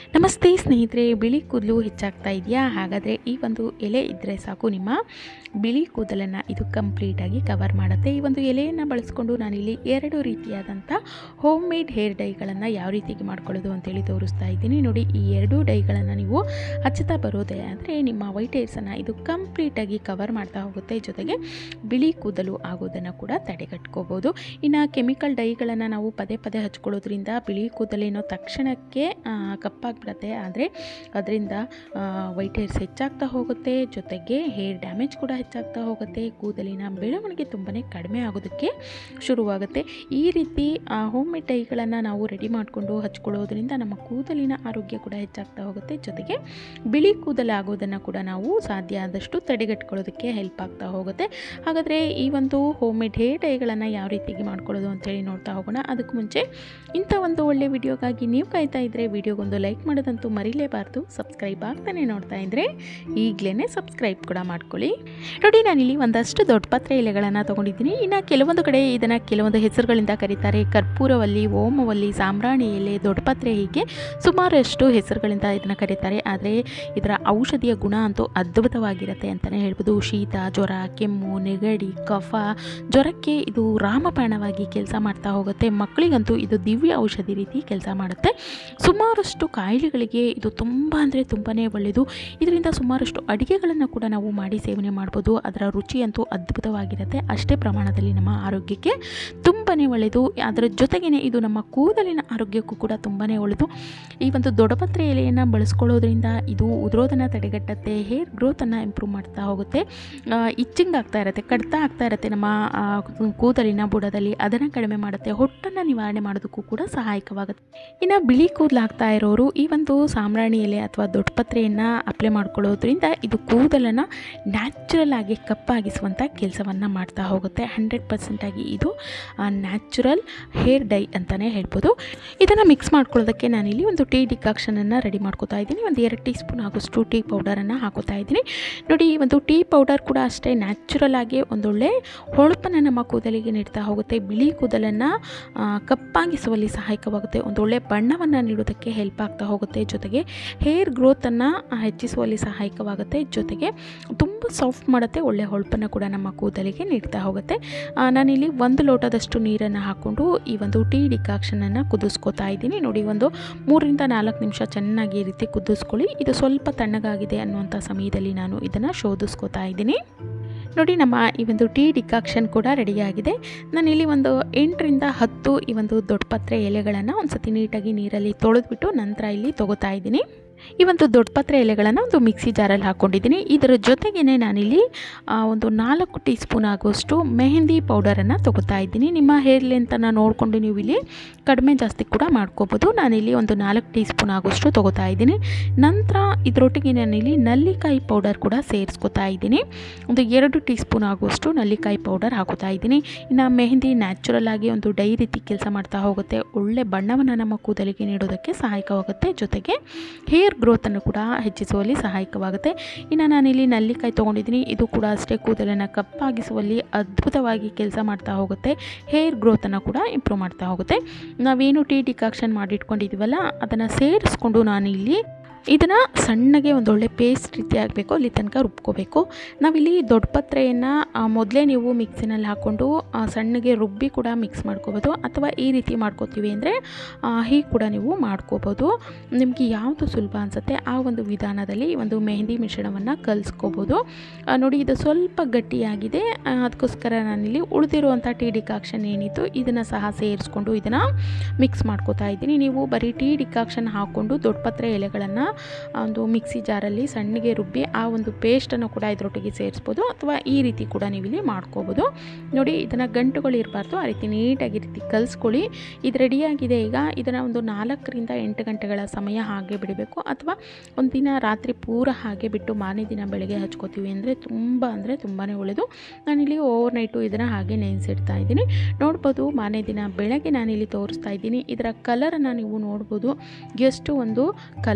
ನಮಸ್ತೆ ಸ್ನೇಹಿತರೆ ಬಿಳಿ ಕೂದಲು ಹೆಚ್ಚಾಗ್ತಾ ಇದೆಯಾ ಹಾಗಾದರೆ ಈ ಒಂದು ಎಲೆ ಇದ್ದರೆ ಸಾಕು ನಿಮ್ಮ ಬಿಳಿ ಕೂದಲನ್ನು ಇದು ಕಂಪ್ಲೀಟಾಗಿ ಕವರ್ ಮಾಡುತ್ತೆ ಈ ಒಂದು ಎಲೆಯನ್ನು ಬಳಸ್ಕೊಂಡು ನಾನಿಲ್ಲಿ ಎರಡು ರೀತಿಯಾದಂಥ ಹೋಮ್ ಮೇಡ್ ಹೇರ್ ಡೈಗಳನ್ನು ಯಾವ ರೀತಿಗೆ ಮಾಡ್ಕೊಳ್ಳೋದು ಅಂತೇಳಿ ತೋರಿಸ್ತಾ ಇದ್ದೀನಿ ನೋಡಿ ಈ ಎರಡೂ ಡೈಗಳನ್ನು ನೀವು ಹಚ್ಚುತ್ತಾ ಬರೋದೇ ಆದರೆ ನಿಮ್ಮ ವೈಟ್ ಹೇರ್ಸನ್ನು ಇದು ಕಂಪ್ಲೀಟಾಗಿ ಕವರ್ ಮಾಡ್ತಾ ಹೋಗುತ್ತೆ ಜೊತೆಗೆ ಬಿಳಿ ಕೂದಲು ಆಗೋದನ್ನು ಕೂಡ ತಡೆಗಟ್ಕೋಬೋದು ಇನ್ನು ಕೆಮಿಕಲ್ ಡೈಗಳನ್ನು ನಾವು ಪದೇ ಪದೇ ಹಚ್ಕೊಳ್ಳೋದ್ರಿಂದ ಬಿಳಿ ಕೂದಲೇನೋ ತಕ್ಷಣಕ್ಕೆ ಆ, ಕಪ್ಪಾಗ್ಬಿಡತ್ತೆ ಆದರೆ ಅದರಿಂದ ವೈಟ್ ಹೇರ್ಸ್ ಹೆಚ್ಚಾಗ್ತಾ ಹೋಗುತ್ತೆ ಜೊತೆಗೆ ಹೇರ್ ಡ್ಯಾಮೇಜ್ ಕೂಡ ಹೆಚ್ಚಾಗ್ತಾ ಹೋಗುತ್ತೆ ಕೂದಲಿನ ಬೆಳವಣಿಗೆ ತುಂಬಾ ಕಡಿಮೆ ಆಗೋದಕ್ಕೆ ಶುರುವಾಗುತ್ತೆ ಈ ರೀತಿ ಹೋಮ್ ಮೇಡ್ ಡೈಗಳನ್ನು ನಾವು ರೆಡಿ ಮಾಡಿಕೊಂಡು ಹಚ್ಕೊಳ್ಳೋದ್ರಿಂದ ನಮ್ಮ ಕೂದಲಿನ ಆರೋಗ್ಯ ಕೂಡ ಹೆಚ್ಚಾಗ್ತಾ ಹೋಗುತ್ತೆ ಜೊತೆಗೆ ಬಿಳಿ ಕೂದಲು ಆಗೋದನ್ನು ಕೂಡ ನಾವು ಸಾಧ್ಯ ಆದಷ್ಟು ತಡೆಗಟ್ಕೊಳ್ಳೋದಕ್ಕೆ ಹೆಲ್ಪ್ ಆಗ್ತಾ ಹೋಗುತ್ತೆ ಹಾಗಾದರೆ ಈ ಒಂದು ಹೋಮ್ ಮೇಡ್ ಹೇರ್ ಡೈಗಳನ್ನು ಯಾವ ರೀತಿಗೆ ಮಾಡ್ಕೊಳ್ಳೋದು ಅಂತೇಳಿ ನೋಡ್ತಾ ಹೋಗೋಣ ಅದಕ್ಕೂ ಮುಂಚೆ ಇಂಥ ಒಂದು ಒಳ್ಳೆ ವಿಡಿಯೋಗಾಗಿ ನೀವು ಕಾಯ್ತಾ ಇದ್ದರೆ ವಿಡಿಯೋಗೊಂದು ಲೈಕ್ ಮಾಡೋದಂತೂ ಮರಿಲೇಬಾರ್ದು ಸಬ್ಸ್ಕ್ರೈಬ್ ಆಗ್ತಾನೆ ನೋಡ್ತಾ ಇದ್ದರೆ ಈಗಲೇ ಸಬ್ಸ್ಕ್ರೈಬ್ ಕೂಡ ಮಾಡ್ಕೊಳ್ಳಿ ನೋಡಿ ನಾನಿಲ್ಲಿ ಒಂದಷ್ಟು ದೊಡ್ಡ ಪತ್ರೆ ಎಲೆಗಳನ್ನು ತೊಗೊಂಡಿದ್ದೀನಿ ಇನ್ನು ಕೆಲವೊಂದು ಕಡೆ ಇದನ್ನು ಕೆಲವೊಂದು ಹೆಸರುಗಳಿಂದ ಕರೀತಾರೆ ಕರ್ಪೂರವಲ್ಲಿ ಓಮವಲ್ಲಿ ಸಾಂಬ್ರಾಣಿ ಎಲೆ ದೊಡ್ಡಪತ್ರೆ ಹೀಗೆ ಸುಮಾರಷ್ಟು ಹೆಸರುಗಳಿಂದ ಇದನ್ನು ಕರೀತಾರೆ ಆದರೆ ಇದರ ಔಷಧಿಯ ಗುಣ ಅಂತೂ ಅದ್ಭುತವಾಗಿರುತ್ತೆ ಅಂತಲೇ ಹೇಳ್ಬೋದು ಶೀತ ಜ್ವರ ಕೆಮ್ಮು ನೆಗಡಿ ಕಫ ಜ್ವರಕ್ಕೆ ಇದು ರಾಮಬಾಣವಾಗಿ ಕೆಲಸ ಮಾಡ್ತಾ ಹೋಗುತ್ತೆ ಮಕ್ಕಳಿಗಂತೂ ಇದು ದಿವ್ಯ ಔಷಧಿ ರೀತಿ ಕೆಲಸ ಮಾಡುತ್ತೆ ಸುಮಾರಷ್ಟು ಕಾಯಿಲೆಗಳಿಗೆ ಇದು ತುಂಬ ಅಂದರೆ ತುಂಬಾ ಒಳ್ಳೆಯದು ಇದರಿಂದ ಸುಮಾರಷ್ಟು ಅಡುಗೆಗಳನ್ನು ಕೂಡ ನಾವು ಮಾಡಿ ಸೇವನೆ ಮಾಡ್ಬೋದು ಅದರ ರುಚಿಯಂತೂ ಅದ್ಭುತವಾಗಿರುತ್ತೆ ಅಷ್ಟೇ ಪ್ರಮಾಣದಲ್ಲಿ ನಮ್ಮ ಆರೋಗ್ಯಕ್ಕೆ ತುಂಬಾ ಒಳ್ಳೆಯದು ಅದರ ಜೊತೆಗೇ ಇದು ನಮ್ಮ ಕೂದಲಿನ ಆರೋಗ್ಯಕ್ಕೂ ಕೂಡ ತುಂಬಾ ಒಳ್ಳೆಯದು ಈ ಒಂದು ದೊಡ್ಡಪತ್ರೆ ಎಲೆಯನ್ನು ಬಳಸ್ಕೊಳ್ಳೋದ್ರಿಂದ ಇದು ಉದುರೋದನ್ನು ತಡೆಗಟ್ಟುತ್ತೆ ಹೇರ್ ಗ್ರೋತನ್ನು ಇಂಪ್ರೂವ್ ಮಾಡ್ತಾ ಹೋಗುತ್ತೆ ಇಚ್ಚಿಂಗ್ ಆಗ್ತಾ ಇರುತ್ತೆ ಕಡ್ತಾ ಆಗ್ತಾ ಇರುತ್ತೆ ನಮ್ಮ ಆ, ಕೂದಲಿನ ಬುಡದಲ್ಲಿ ಅದನ್ನು ಕಡಿಮೆ ಮಾಡುತ್ತೆ ಹೊಟ್ಟನ್ನು ನಿವಾರಣೆ ಮಾಡೋದಕ್ಕೂ ಕೂಡ ಸಹಾಯಕವಾಗುತ್ತೆ ಇನ್ನು ಬಿಳಿ ಕೂದಲಾಗ್ತಾ ಇರೋರು ಈ ಒಂದು ಸಾಂಬ್ರಾಣಿ ಎಲೆ ಅಥವಾ ದೊಡ್ಡಪತ್ರೆಯನ್ನು ಅಪ್ಲೈ ಮಾಡ್ಕೊಳ್ಳೋದ್ರಿಂದ ಇದು ಕೂದಲನ್ನು ನ್ಯಾಚುರಲ್ ಆಗಿ ಕಪ್ಪಾಗಿಸುವಂಥ ಕೆಲಸವನ್ನು ಮಾಡ್ತಾ ಹೋಗುತ್ತೆ ಹಂಡ್ರೆಡ್ ಪರ್ಸೆಂಟಾಗಿ ಇದು ನ್ಯಾಚುರಲ್ ಹೇರ್ ಡೈ ಅಂತಲೇ ಹೇಳ್ಬೋದು ಇದನ್ನು ಮಿಕ್ಸ್ ಮಾಡ್ಕೊಳ್ಳೋದಕ್ಕೆ ನಾನಿಲ್ಲಿ ಒಂದು ಟೀ ಡಿಕಾಕ್ಷನನ್ನು ರೆಡಿ ಮಾಡ್ಕೋತಾ ಇದ್ದೀನಿ ಒಂದು ಎರಡು ಟೀ ಸ್ಪೂನ್ ಆಗೋಷ್ಟು ಟೀ ಪೌಡರನ್ನು ಹಾಕೋತಾ ಇದ್ದೀನಿ ನೋಡಿ ಈ ಒಂದು ಟೀ ಪೌಡರ್ ಕೂಡ ಅಷ್ಟೇ ನ್ಯಾಚುರಲ್ ಆಗಿ ಒಂದೊಳ್ಳೆ ಹೊಳಪನ್ನು ನಮ್ಮ ಕೂದಲಿಗೆ ನೀಡ್ತಾ ಹೋಗುತ್ತೆ ಬಿಳಿ ಕೂದಲನ್ನು ಆ, ಕಪ್ಪಾಗಿಸುವಲ್ಲಿ ಸಹಾಯಕವಾಗುತ್ತೆ ಒಂದೊಳ್ಳೆ ಬಣ್ಣವನ್ನು ನೀಡೋದಕ್ಕೆ ಹೆಲ್ಪ್ ಆಗ್ತಾ ಹೋಗುತ್ತೆ ಜೊತೆಗೆ ಹೇರ್ ಗ್ರೋತನ್ನು ಹೆಚ್ಚಿಸುವಲ್ಲಿ ಸಹಾಯಕವಾಗುತ್ತೆ ಜೊತೆಗೆ ತುಂಬ ಸಾಫ್ಟ್ ಮಾಡುತ್ತೆ ಒಳ್ಳೆ ಹೊಳಪನ್ನು ಕೂಡ ನಮ್ಮ ಕೂದಲಿಗೆ ನೀಡ್ತಾ ಹೋಗುತ್ತೆ ಆ, ನಾನಿಲ್ಲಿ ಒಂದು ಲೋಟದಷ್ಟು ನೀರನ್ನು ಹಾಕ್ಕೊಂಡು ಈ ಒಂದು ಟೀ ಡಿಕಾಕ್ಷನನ್ನು ಕುದಿಸ್ಕೋತಾ ಇದ್ದೀನಿ ನೋಡಿ ಒಂದು ಮೂರರಿಂದ ನಾಲ್ಕು ನಿಮಿಷ ಚೆನ್ನಾಗಿ ಈ ರೀತಿ ಕುದಿಸ್ಕೊಳ್ಳಿ ಇದು ಸ್ವಲ್ಪ ತಣ್ಣಗಾಗಿದೆ ಅನ್ನುವಂಥ ಸಮಯದಲ್ಲಿ ನಾನು ಇದನ್ನು ಶೋಧಿಸ್ಕೋತಾ ಇದ್ದೀನಿ ನೋಡಿ ನಮ್ಮ ಈ ಒಂದು ಟೀ ಡಿಕಾಕ್ಷನ್ ಕೂಡ ರೆಡಿಯಾಗಿದೆ ನಾನಿಲ್ಲಿ ಒಂದು ಎಂಟರಿಂದ ಹತ್ತು ಈ ಒಂದು ದೊಡ್ಡ ಪತ್ರೆ ಎಲೆಗಳನ್ನು ಒಂದು ಸತಿ ನೀಟಾಗಿ ನೀರಲ್ಲಿ ತೊಳೆದ್ಬಿಟ್ಟು ನಂತರ ಇಲ್ಲಿ ತೊಗೋತಾ ಇದ್ದೀನಿ ಈ ಒಂದು ದೊಡ್ಡ ಪತ್ರೆ ಎಲೆಗಳನ್ನು ಒಂದು ಮಿಕ್ಸಿ ಜಾರಲ್ಲಿ ಹಾಕ್ಕೊಂಡಿದ್ದೀನಿ ಇದರ ಜೊತೆಗೇ ನಾನಿಲ್ಲಿ ಆ, ಒಂದು ನಾಲ್ಕು ಟೀ ಸ್ಪೂನ್ ಆಗುವಷ್ಟು ಮೆಹಂದಿ ಪೌಡರನ್ನು ತೊಗೋತಾ ಇದ್ದೀನಿ ನಿಮ್ಮ ಹೇರ್ ಲೆಂತನ್ನು ನೋಡಿಕೊಂಡು ನೀವು ಇಲ್ಲಿ ಕಡಿಮೆ ಜಾಸ್ತಿ ಕೂಡ ಮಾಡ್ಕೋಬೋದು ನಾನಿಲ್ಲಿ ಒಂದು ನಾಲ್ಕು ಟೀ ಸ್ಪೂನ್ ಆಗುವಷ್ಟು ತೊಗೋತಾ ಇದ್ದೀನಿ ನಂತರ ಇದರೊಟ್ಟಿಗೆ ನಾನಿಲ್ಲಿ ನಲ್ಲಿಕಾಯಿ ಪೌಡರ್ ಕೂಡ ಸೇರಿಸ್ಕೊತಾ ಇದ್ದೀನಿ ಒಂದು ಎರಡು ಟೀ ಸ್ಪೂನ್ ಆಗುವಷ್ಟು ನಲ್ಲಿಕಾಯಿ ಪೌಡರ್ ಹಾಕೋತಾ ಇದ್ದೀನಿ ಇನ್ನು ಮೆಹಂದಿ ನ್ಯಾಚುರಲ್ ಆಗಿ ಒಂದು ಡೈ ರೀತಿ ಕೆಲಸ ಮಾಡ್ತಾ ಹೋಗುತ್ತೆ ಒಳ್ಳೆ ಬಣ್ಣವನ್ನು ನಮ್ಮ ಕೂದಲಿಗೆ ನೀಡೋದಕ್ಕೆ ಸಹಾಯಕವಾಗುತ್ತೆ ಜೊತೆಗೆ ಹೇರ್ ಗ್ರೋತನ್ನು ಕೂಡ ಹೆಚ್ಚಿಸುವಲ್ಲಿ ಸಹಾಯಕವಾಗುತ್ತೆ ಇನ್ನು ನಾನಿಲ್ಲಿ ನಲ್ಲಿಕಾಯಿ ತೊಗೊಂಡಿದ್ದೀನಿ ಇದು ಕೂಡ ಅಷ್ಟೇ ಕೂದಲನ್ನು ಕಪ್ಪಾಗಿಸುವಲ್ಲಿ ಅದ್ಭುತವಾಗಿ ಕೆಲಸ ಮಾಡ್ತಾ ಹೋಗುತ್ತೆ ಹೇರ್ ಗ್ರೋತನ್ನು ಕೂಡ ಇಂಪ್ರೂವ್ ಮಾಡ್ತಾ ಹೋಗುತ್ತೆ ನಾವೇನು ಟೀ ಡಿಕಾಕ್ಷನ್ ಮಾಡಿಟ್ಕೊಂಡಿದ್ದೀವಲ್ಲ ಅದನ್ನು ಸೇರಿಸ್ಕೊಂಡು ನಾನಿಲ್ಲಿ ಇದನ್ನು ಸಣ್ಣಗೆ ಒಂದೊಳ್ಳೆ ಪೇಸ್ಟ್ ರೀತಿ ಆಗಬೇಕು ಅಲ್ಲಿ ತನಕ ರುಬ್ಕೋಬೇಕು ನಾವಿಲ್ಲಿ ದೊಡ್ಡ ಪತ್ರೆಯನ್ನು ಮೊದಲೇ ನೀವು ಮಿಕ್ಸಿನಲ್ಲಿ ಹಾಕ್ಕೊಂಡು ಆ, ಸಣ್ಣಗೆ ರುಬ್ಬಿ ಕೂಡ ಮಿಕ್ಸ್ ಮಾಡ್ಕೋಬೋದು ಅಥವಾ ಈ ರೀತಿ ಮಾಡ್ಕೋತೀವಿ ಅಂದರೆ ಹೀಗೆ ಕೂಡ ನೀವು ಮಾಡ್ಕೋಬೋದು ನಿಮಗೆ ಯಾವುದು ಸುಲಭ ಅನಿಸುತ್ತೆ ಆ ಒಂದು ವಿಧಾನದಲ್ಲಿ ಈ ಒಂದು ಮೆಹಂದಿ ಮಿಶ್ರಣವನ್ನು ಕಲಿಸ್ಕೋಬೋದು ಆ, ನೋಡಿ ಇದು ಸ್ವಲ್ಪ ಗಟ್ಟಿಯಾಗಿದೆ ಆ, ಅದಕ್ಕೋಸ್ಕರ ನಾನಿಲ್ಲಿ ಉಳಿದಿರುವಂಥ ಟೀ ಡಿಕಾಕ್ಷನ್ ಏನಿತ್ತು ಇದನ್ನು ಸಹ ಸೇರಿಸ್ಕೊಂಡು ಇದನ್ನು ಮಿಕ್ಸ್ ಮಾಡ್ಕೋತಾ ಇದ್ದೀನಿ ನೀವು ಬರೀ ಟೀ ಡಿಕಾಕ್ಷನ್ ಹಾಕ್ಕೊಂಡು ದೊಡ್ಡಪತ್ರೆ ಎಲೆಗಳನ್ನು ಒಂದು ಮಿಕ್ಸಿ ಜಾರಲ್ಲಿ ಸಣ್ಣಗೆ ರುಬ್ಬಿ ಆ ಒಂದು ಪೇಸ್ಟನ್ನು ಕೂಡ ಇದರೊಟ್ಟಿಗೆ ಸೇರಿಸ್ಬೋದು ಅಥವಾ ಈ ರೀತಿ ಕೂಡ ನೀವು ಇಲ್ಲಿ ಮಾಡ್ಕೋಬೋದು ನೋಡಿ ಇದನ್ನು ಗಂಟುಗಳು ಇರಬಾರ್ದು ಆ ರೀತಿ ನೀಟಾಗಿ ಈ ರೀತಿ ಕಲಿಸ್ಕೊಳ್ಳಿ ಇದು ರೆಡಿಯಾಗಿದೆ ಈಗ ಇದನ್ನು ಒಂದು ನಾಲ್ಕರಿಂದ ಎಂಟು ಗಂಟೆಗಳ ಸಮಯ ಹಾಗೆ ಬಿಡಬೇಕು ಅಥವಾ ಒಂದು ದಿನ ರಾತ್ರಿ ಪೂರ ಹಾಗೆ ಬಿಟ್ಟು ಮಾರನೇ ದಿನ ಬೆಳಗ್ಗೆ ಹಚ್ಕೋತೀವಿ ಅಂದರೆ ತುಂಬ ಅಂದರೆ ತುಂಬಾ ಒಳ್ಳೆಯದು ನಾನಿಲ್ಲಿ ಓವರ್ ನೈಟು ಇದನ್ನು ಹಾಗೆ ನೆನೆಸಿಡ್ತಾ ಇದ್ದೀನಿ ನೋಡ್ಬೋದು ಮಾರನೇ ದಿನ ಬೆಳಗ್ಗೆ ನಾನಿಲ್ಲಿ ತೋರಿಸ್ತಾ ಇದ್ದೀನಿ ಇದರ ಕಲರನ್ನು ನೀವು ನೋಡ್ಬೋದು ಎಷ್ಟು ಒಂದು ಕಲರ್ ಚೇಂಜ್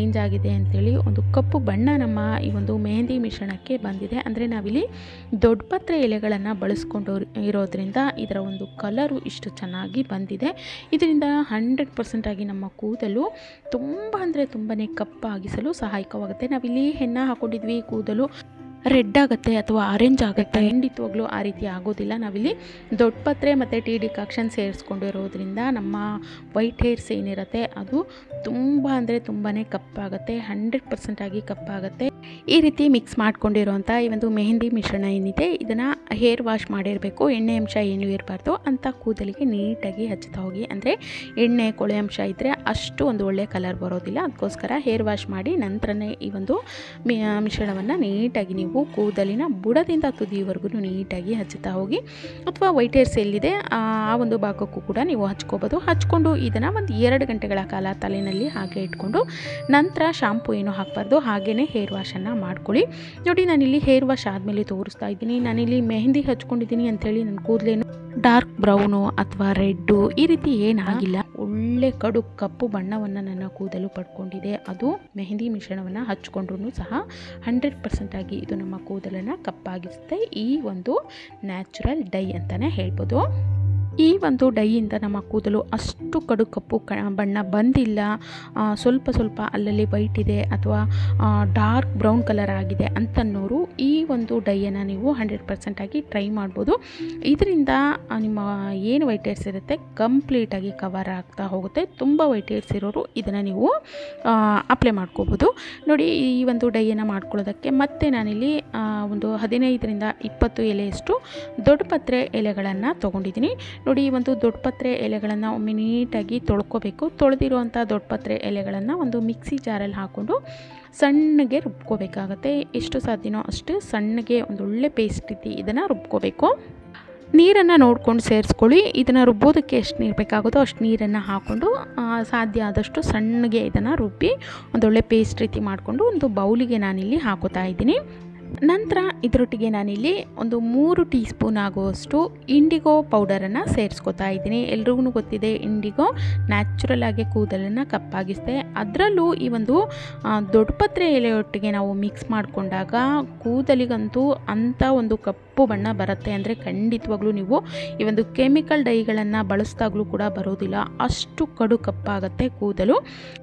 ಚೇಂಜ್ ಆಗಿದೆ ಅಂತೇಳಿ ಒಂದು ಕಪ್ಪು ಬಣ್ಣ ನಮ್ಮ ಈ ಒಂದು ಮೆಹಂದಿ ಮಿಶ್ರಣಕ್ಕೆ ಬಂದಿದೆ ಅಂದರೆ ನಾವಿಲ್ಲಿ ದೊಡ್ಡ ಪತ್ರೆ ಎಲೆಗಳನ್ನು ಬಳಸ್ಕೊಂಡು ಇರೋದ್ರಿಂದ ಇದರ ಒಂದು ಕಲರು ಇಷ್ಟು ಚೆನ್ನಾಗಿ ಬಂದಿದೆ ಇದರಿಂದ ಹಂಡ್ರೆಡ್ ಪರ್ಸೆಂಟಾಗಿ ನಮ್ಮ ಕೂದಲು ತುಂಬ ಅಂದರೆ ತುಂಬಾ ಕಪ್ಪಾಗಿಸಲು ಸಹಾಯಕವಾಗುತ್ತೆ ನಾವಿಲ್ಲಿ ಹೆನ್ನ ಹಾಕೊಂಡಿದ್ವಿ ಕೂದಲು ರೆಡ್ ಆಗುತ್ತೆ ಅಥವಾ ಆರೆಂಜ್ ಆಗುತ್ತೆ ಖಂಡಿತವಾಗ್ಲೂ ಆ ರೀತಿ ಆಗೋದಿಲ್ಲ ನಾವಿಲ್ಲಿ ದೊಡ್ಡ ಪತ್ರೆ ಮತ್ತು ಟೀ ಡಿಕಾಕ್ಷನ್ ಸೇರಿಸ್ಕೊಂಡಿರೋದ್ರಿಂದ ನಮ್ಮ ವೈಟ್ ಹೇರ್ಸ್ ಏನಿರುತ್ತೆ ಅದು ತುಂಬ ಅಂದರೆ ತುಂಬಾ ಕಪ್ಪಾಗುತ್ತೆ ಹಂಡ್ರೆಡ್ ಪರ್ಸೆಂಟಾಗಿ ಕಪ್ಪಾಗುತ್ತೆ ಈ ರೀತಿ ಮಿಕ್ಸ್ ಮಾಡ್ಕೊಂಡಿರೋಂಥ ಈ ಒಂದು ಮೆಹಂದಿ ಮಿಶ್ರಣ ಏನಿದೆ ಇದನ್ನು ಹೇರ್ ವಾಶ್ ಮಾಡಿರಬೇಕು ಎಣ್ಣೆ ಅಂಶ ಏನೂ ಇರಬಾರ್ದು ಅಂತ ಕೂದಲಿಗೆ ನೀಟಾಗಿ ಹಚ್ಚುತ್ತಾ ಹೋಗಿ ಅಂದರೆ ಎಣ್ಣೆ ಕೊಳೆ ಅಂಶ ಇದ್ದರೆ ಅಷ್ಟು ಒಂದು ಒಳ್ಳೆ ಕಲರ್ ಬರೋದಿಲ್ಲ ಅದಕ್ಕೋಸ್ಕರ ಹೇರ್ ವಾಶ್ ಮಾಡಿ ನಂತರನೇ ಈ ಒಂದು ಮಿ ಮಿಶ್ರಣವನ್ನು ನೀಟಾಗಿ ನೀವು ಕೂದಲಿನ ಬುಡದಿಂದ ತುದಿಯವರೆಗೂ ನೀಟಾಗಿ ಹಚ್ಚುತ್ತಾ ಹೋಗಿ ಅಥವಾ ವೈಟ್ ಹೇರ್ಸ್ ಎಲ್ಲಿದೆ ಆ ಒಂದು ಭಾಗಕ್ಕೂ ಕೂಡ ನೀವು ಹಚ್ಕೋಬೋದು ಹಚ್ಕೊಂಡು ಇದನ್ನು ಒಂದು ಎರಡು ಗಂಟೆಗಳ ಕಾಲ ತಲೆಯಲ್ಲಿ ಹಾಗೆ ಇಟ್ಕೊಂಡು ನಂತರ ಶಾಂಪು ಏನು ಹಾಕಬಾರ್ದು ಹಾಗೆಯೇ ಹೇರ್ ವಾಶನ್ನು ಮಾಡ್ಕೊಳ್ಳಿ ನೋಡಿ ನಾನಿಲ್ಲಿ ಹೇರ್ ವಾಶ್ ಆದಮೇಲೆ ತೋರಿಸ್ತಾ ಇದ್ದೀನಿ ನಾನಿಲ್ಲಿ ಮೆಹಂದಿ ಹಚ್ಕೊಂಡಿದ್ದೀನಿ ಅಂಥೇಳಿ ನನ್ನ ಕೂದಲೇನು ಡಾರ್ಕ್ ಬ್ರೌನು ಅಥವಾ ರೆಡ್ಡು ಈ ರೀತಿ ಏನಾಗಿಲ್ಲ ಒಳ್ಳೆ ಕಡು ಕಪ್ಪು ಬಣ್ಣವನ್ನು ನನ್ನ ಕೂದಲು ಪಡ್ಕೊಂಡಿದೆ ಅದು ಮೆಹಂದಿ ಮಿಶ್ರಣವನ್ನು ಹಚ್ಕೊಂಡ್ರೂ ಸಹ ಹಂಡ್ರೆಡ್ ಪರ್ಸೆಂಟಾಗಿ ಇದು ನಮ್ಮ ಕೂದಲನ್ನು ಕಪ್ಪಾಗಿಸುತ್ತೆ ಈ ಒಂದು ನ್ಯಾಚುರಲ್ ಡೈ ಅಂತಲೇ ಹೇಳ್ಬೋದು ಈ ಒಂದು ಡೈಯಿಂದ ನಮ್ಮ ಕೂದಲು ಅಷ್ಟು ಕಡು ಕಪ್ಪು ಕ ಬಣ್ಣ ಬಂದಿಲ್ಲ ಆ, ಸ್ವಲ್ಪ ಸ್ವಲ್ಪ ಅಲ್ಲಲ್ಲಿ ವೈಟ್ ಇದೆ ಅಥವಾ ಡಾರ್ಕ್ ಬ್ರೌನ್ ಕಲರ್ ಆಗಿದೆ ಅಂತನ್ನೋರು ಈ ಒಂದು ಡೈಯನ್ನು ನೀವು ಹಂಡ್ರೆಡ್ ಪರ್ಸೆಂಟಾಗಿ ಟ್ರೈ ಮಾಡ್ಬೋದು ಇದರಿಂದ ಆ, ನಿಮ್ಮ ಏನು ವೈಟ್ ಹೇರ್ಸ್ ಇರುತ್ತೆ ಕಂಪ್ಲೀಟಾಗಿ ಕವರ್ ಆಗ್ತಾ ಹೋಗುತ್ತೆ ತುಂಬ ವೈಟ್ ಹೇರ್ಸ್ ಇರೋರು ಇದನ್ನು ನೀವು ಅಪ್ಲೈ ಮಾಡ್ಕೋಬೋದು ನೋಡಿ ಈ ಒಂದು ಡೈಯನ್ನು ಮಾಡ್ಕೊಳ್ಳೋದಕ್ಕೆ ಮತ್ತೆ ನಾನಿಲ್ಲಿ ಆ, ಒಂದು ಹದಿನೈದರಿಂದ ಇಪ್ಪತ್ತು ಎಲೆಯಷ್ಟು ದೊಡ್ಡ ಪತ್ರೆ ಎಲೆಗಳನ್ನು ತೊಗೊಂಡಿದ್ದೀನಿ ನೋಡಿ ಈ ಒಂದು ದೊಡ್ಡ ಪತ್ರೆ ಎಲೆಗಳನ್ನು ಒಮ್ಮೆ ನೀಟಾಗಿ ತೊಳ್ಕೊಬೇಕು ತೊಳೆದಿರುವಂಥ ದೊಡ್ಡ ಪತ್ರೆ ಎಲೆಗಳನ್ನು ಒಂದು ಮಿಕ್ಸಿ ಜಾರಲ್ಲಿ ಹಾಕ್ಕೊಂಡು ಸಣ್ಣಗೆ ರುಬ್ಕೋಬೇಕಾಗತ್ತೆ ಎಷ್ಟು ಸಾಧ್ಯನೋ ಅಷ್ಟು ಸಣ್ಣಗೆ ಒಂದು ಒಳ್ಳೆ ಪೇಸ್ಟ್ ರೀತಿ ಇದನ್ನು ರುಬ್ಕೋಬೇಕು ನೀರನ್ನು ನೋಡ್ಕೊಂಡು ಸೇರಿಸ್ಕೊಳ್ಳಿ ಇದನ್ನು ರುಬ್ಬೋದಕ್ಕೆ ಎಷ್ಟು ನೀರು ಬೇಕಾಗುತ್ತೋ ಅಷ್ಟು ನೀರನ್ನು ಹಾಕ್ಕೊಂಡು ಆ, ಸಾಧ್ಯ ಆದಷ್ಟು ಸಣ್ಣಗೆ ಇದನ್ನು ರುಬ್ಬಿ ಒಂದೊಳ್ಳೆ ಪೇಸ್ಟ್ ರೀತಿ ಮಾಡಿಕೊಂಡು ಒಂದು ಬೌಲಿಗೆ ನಾನಿಲ್ಲಿ ಹಾಕೋತಾ ಇದ್ದೀನಿ ನಂತರ ಇದರೊಟ್ಟಿಗೆ ನಾನಿಲ್ಲಿ ಒಂದು ಮೂರು ಟೀ ಸ್ಪೂನ್ ಆಗುವಷ್ಟು ಇಂಡಿಗೋ ಪೌಡರನ್ನು ಸೇರಿಸ್ಕೊತಾ ಇದ್ದೀನಿ ಎಲ್ರಿಗೂ ಗೊತ್ತಿದೆ ಇಂಡಿಗೋ ನ್ಯಾಚುರಲ್ ಆಗಿ ಕೂದಲನ್ನು ಕಪ್ಪಾಗಿಸುತ್ತೆ ಅದರಲ್ಲೂ ಈ ಒಂದು ಆ, ದೊಡ್ಡ ಪತ್ರೆ ಎಲೆಯೊಟ್ಟಿಗೆ ನಾವು ಮಿಕ್ಸ್ ಮಾಡಿಕೊಂಡಾಗ ಕೂದಲಿಗಂತೂ ಅಂಥ ಒಂದು ಕಪ್ಪು ಬಣ್ಣ ಬರುತ್ತೆ ಅಂದರೆ ಖಂಡಿತವಾಗ್ಲೂ ನೀವು ಈ ಒಂದು ಕೆಮಿಕಲ್ ಡೈಗಳನ್ನು ಬಳಸಿದಾಗಲೂ ಕೂಡ ಬರೋದಿಲ್ಲ ಅಷ್ಟು ಕಡು ಕಪ್ಪಾಗುತ್ತೆ ಕೂದಲು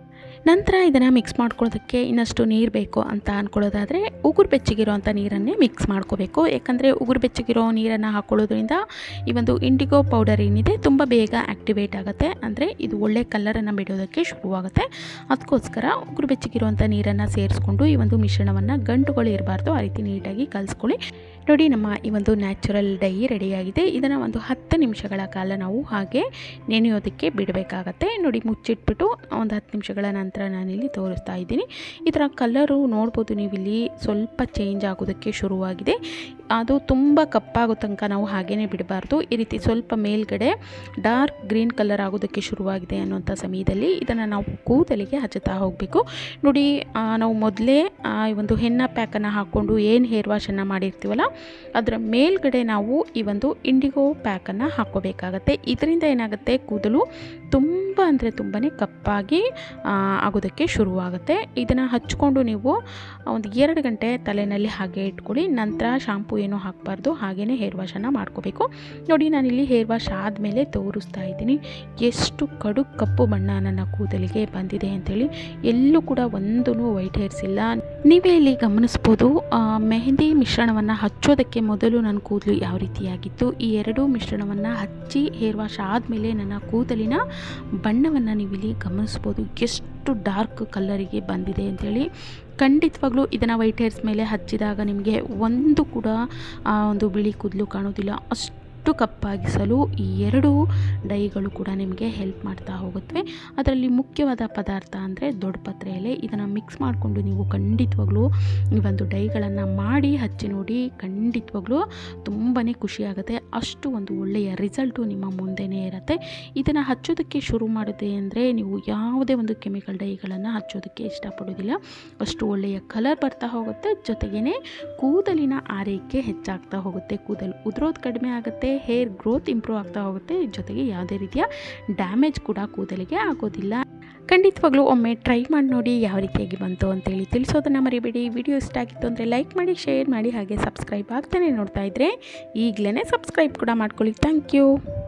ನಂತರ ಇದನ್ನು ಮಿಕ್ಸ್ ಮಾಡ್ಕೊಳ್ಳೋದಕ್ಕೆ ಇನ್ನಷ್ಟು ನೀರು ಬೇಕು ಅಂತ ಅಂದ್ಕೊಳ್ಳೋದಾದರೆ ಉಗುರು ಬೆಚ್ಚಗಿರೋ ಅಂಥ ನೀರನ್ನೇ ಮಿಕ್ಸ್ ಮಾಡ್ಕೋಬೇಕು ಯಾಕಂದರೆ ಉಗುರು ಬೆಚ್ಚಗಿರೋ ನೀರನ್ನು ಹಾಕ್ಕೊಳ್ಳೋದ್ರಿಂದ ಈ ಒಂದು ಇಂಡಿಗೋ ಪೌಡರ್ ಏನಿದೆ ತುಂಬ ಬೇಗ ಆ್ಯಕ್ಟಿವೇಟ್ ಆಗುತ್ತೆ ಅಂದರೆ ಇದು ಒಳ್ಳೆ ಕಲರನ್ನು ಬಿಡೋದಕ್ಕೆ ಶುರುವಾಗುತ್ತೆ ಅದಕ್ಕೋಸ್ಕರ ಉಗುರು ಬೆಚ್ಚಗಿರುವಂಥ ನೀರನ್ನು ಸೇರಿಸ್ಕೊಂಡು ಈ ಒಂದು ಮಿಶ್ರಣವನ್ನು ಗಂಟುಗಳು ಇರಬಾರ್ದು ಆ ರೀತಿ ನೀಟಾಗಿ ಕಲಿಸ್ಕೊಳ್ಳಿ ನೋಡಿ ನಮ್ಮ ಈ ಒಂದು ನ್ಯಾಚುರಲ್ ಡೈ ರೆಡಿಯಾಗಿದೆ ಇದನ್ನು ಒಂದು ಹತ್ತು ನಿಮಿಷಗಳ ಕಾಲ ನಾವು ಹಾಗೆ ನೆನೆಯೋದಕ್ಕೆ ಬಿಡಬೇಕಾಗತ್ತೆ ನೋಡಿ ಮುಚ್ಚಿಟ್ಬಿಟ್ಟು ಒಂದು ಹತ್ತು ನಿಮಿಷಗಳ ನಂತರ ನಾನಿಲ್ಲಿ ತೋರಿಸ್ತಾ ಇದ್ದೀನಿ ಇದರ ಕಲರು ನೋಡ್ಬೋದು ನೀವು ಇಲ್ಲಿ ಸ್ವಲ್ಪ ಚೇಂಜ್ ಆಗೋದಕ್ಕೆ ಶುರುವಾಗಿದೆ ಅದು ತುಂಬ ಕಪ್ಪಾಗೋ ತನಕ ನಾವು ಹಾಗೇ ಬಿಡಬಾರ್ದು ಈ ರೀತಿ ಸ್ವಲ್ಪ ಮೇಲ್ಗಡೆ ಡಾರ್ಕ್ ಗ್ರೀನ್ ಕಲರ್ ಆಗೋದಕ್ಕೆ ಶುರುವಾಗಿದೆ ಅನ್ನೋಂಥ ಸಮಯದಲ್ಲಿ ಇದನ್ನು ನಾವು ಕೂದಲಿಗೆ ಹಚ್ಚುತ್ತಾ ಹೋಗಬೇಕು ನೋಡಿ ಆ, ನಾವು ಮೊದಲೇ ಈ ಒಂದು ಹೆನ್ನ ಪ್ಯಾಕನ್ನು ಹಾಕ್ಕೊಂಡು ಏನು ಹೇರ್ ವಾಶನ್ನು ಮಾಡಿರ್ತೀವಲ್ಲ ಅದರ ಮೇಲ್ಗಡೆ ನಾವು ಈ ಒಂದು ಇಂಡಿಗೋ ಪ್ಯಾಕನ್ನು ಹಾಕ್ಕೋಬೇಕಾಗತ್ತೆ ಇದರಿಂದ ಏನಾಗುತ್ತೆ ಕೂದಲು ತುಂಬ ಅಂದರೆ ತುಂಬಾ ಕಪ್ಪಾಗಿ ಆ, ಆಗೋದಕ್ಕೆ ಶುರುವಾಗುತ್ತೆ ಇದನ್ನು ಹಚ್ಕೊಂಡು ನೀವು ಒಂದು ಎರಡು ಗಂಟೆ ತಲೆಯಲ್ಲಿ ಹಾಗೆ ಇಟ್ಕೊಳ್ಳಿ ನಂತರ ಶಾಂಪೂ ಏನೂ ಹಾಕಬಾರ್ದು ಹಾಗೆಯೇ ಹೇರ್ ವಾಶನ್ನು ಮಾಡ್ಕೋಬೇಕು ನೋಡಿ ನಾನಿಲ್ಲಿ ಹೇರ್ ವಾಶ್ ಆದಮೇಲೆ ತೋರಿಸ್ತಾ ಇದ್ದೀನಿ ಎಷ್ಟು ಕಡು ಕಪ್ಪು ಬಣ್ಣ ನನ್ನ ಕೂದಲಿಗೆ ಬಂದಿದೆ ಅಂಥೇಳಿ ಎಲ್ಲೂ ಕೂಡ ಒಂದೂ ವೈಟ್ ಹೇರ್ಸ್ ಇಲ್ಲ ನೀವೇ ಇಲ್ಲಿ ಗಮನಿಸ್ಬೋದು ಆ, ಮೆಹಂದಿ ಮಿಶ್ರಣವನ್ನು ಹಚ್ಚೋದಕ್ಕೆ ಮೊದಲು ನನ್ನ ಕೂದಲು ಯಾವ ರೀತಿಯಾಗಿತ್ತು ಈ ಎರಡೂ ಮಿಶ್ರಣವನ್ನು ಹಚ್ಚಿ ಹೇರ್ ವಾಶ್ ಆದಮೇಲೆ ನನ್ನ ಕೂದಲಿನ ಬಣ್ಣವನ್ನು ನೀವಿಲ್ಲಿ ಗಮನಿಸ್ಬೋದು ಎಷ್ಟು ಡಾರ್ಕ್ ಕಲ್ಲರಿಗೆ ಬಂದಿದೆ ಅಂಥೇಳಿ ಖಂಡಿತವಾಗ್ಲೂ ಇದನ್ನು ವೈಟ್ ಹೇರ್ಸ್ ಮೇಲೆ ಹಚ್ಚಿದಾಗ ನಿಮಗೆ ಒಂದು ಕೂಡ ಆ, ಒಂದು ಬಿಳಿ ಕೂದಲು ಕಾಣೋದಿಲ್ಲ ಅಷ್ಟು ಕಪ್ಪಾಗಿಸಲು ಈ ಎರಡು ಡೈಗಳು ಕೂಡ ನಿಮಗೆ ಹೆಲ್ಪ್ ಮಾಡ್ತಾ ಹೋಗುತ್ತವೆ ಅದರಲ್ಲಿ ಮುಖ್ಯವಾದ ಪದಾರ್ಥ ಅಂದರೆ ದೊಡ್ಡ ಪತ್ರೆ ಎಲೆ ಇದನ್ನು ಮಿಕ್ಸ್ ಮಾಡಿಕೊಂಡು ನೀವು ಖಂಡಿತವಾಗ್ಲೂ ಈ ಒಂದು ಡೈಗಳನ್ನು ಮಾಡಿ ಹಚ್ಚಿ ನೋಡಿ ಖಂಡಿತವಾಗ್ಲೂ ತುಂಬಾ ಖುಷಿಯಾಗುತ್ತೆ ಅಷ್ಟು ಒಂದು ಒಳ್ಳೆಯ ರಿಸಲ್ಟು ನಿಮ್ಮ ಮುಂದೆನೇ ಇರುತ್ತೆ ಇದನ್ನು ಹಚ್ಚೋದಕ್ಕೆ ಶುರು ಮಾಡಿದೆ ಅಂದರೆ ನೀವು ಯಾವುದೇ ಒಂದು ಕೆಮಿಕಲ್ ಡೈಗಳನ್ನು ಹಚ್ಚೋದಕ್ಕೆ ಇಷ್ಟಪಡೋದಿಲ್ಲ ಅಷ್ಟು ಒಳ್ಳೆಯ ಕಲರ್ ಬರ್ತಾ ಹೋಗುತ್ತೆ ಜೊತೆಗೇ ಕೂದಲಿನ ಆರೈಕೆ ಹೆಚ್ಚಾಗ್ತಾ ಹೋಗುತ್ತೆ ಕೂದಲು ಉದುರೋದು ಕಡಿಮೆ ಆಗುತ್ತೆ ಹೇರ್ ಗ್ರೋತ್ ಇಂಪ್ರೂವ್ ಆಗ್ತಾ ಹೋಗುತ್ತೆ ಜೊತೆಗೆ ಯಾವುದೇ ರೀತಿಯ ಡ್ಯಾಮೇಜ್ ಕೂಡ ಕೂದಲಿಗೆ ಆಗೋದಿಲ್ಲ ಖಂಡಿತವಾಗ್ಲೂ ಒಮ್ಮೆ ಟ್ರೈ ಮಾಡಿ ನೋಡಿ ಯಾವ ರೀತಿಯಾಗಿ ಬಂತು ಅಂತೇಳಿ ತಿಳಿಸೋದನ್ನು ಮರಿಬೇಡಿ ವಿಡಿಯೋ ಇಷ್ಟ ಆಗಿತ್ತು ಅಂದರೆ ಲೈಕ್ ಮಾಡಿ ಶೇರ್ ಮಾಡಿ ಹಾಗೆ ಸಬ್ಸ್ಕ್ರೈಬ್ ಆಗ್ತಾನೆ ನೋಡ್ತಾ ಇದ್ದರೆ ಈಗಲೇ ಸಬ್ಸ್ಕ್ರೈಬ್ ಕೂಡ ಮಾಡ್ಕೊಳ್ಳಿ ಥ್ಯಾಂಕ್ ಯು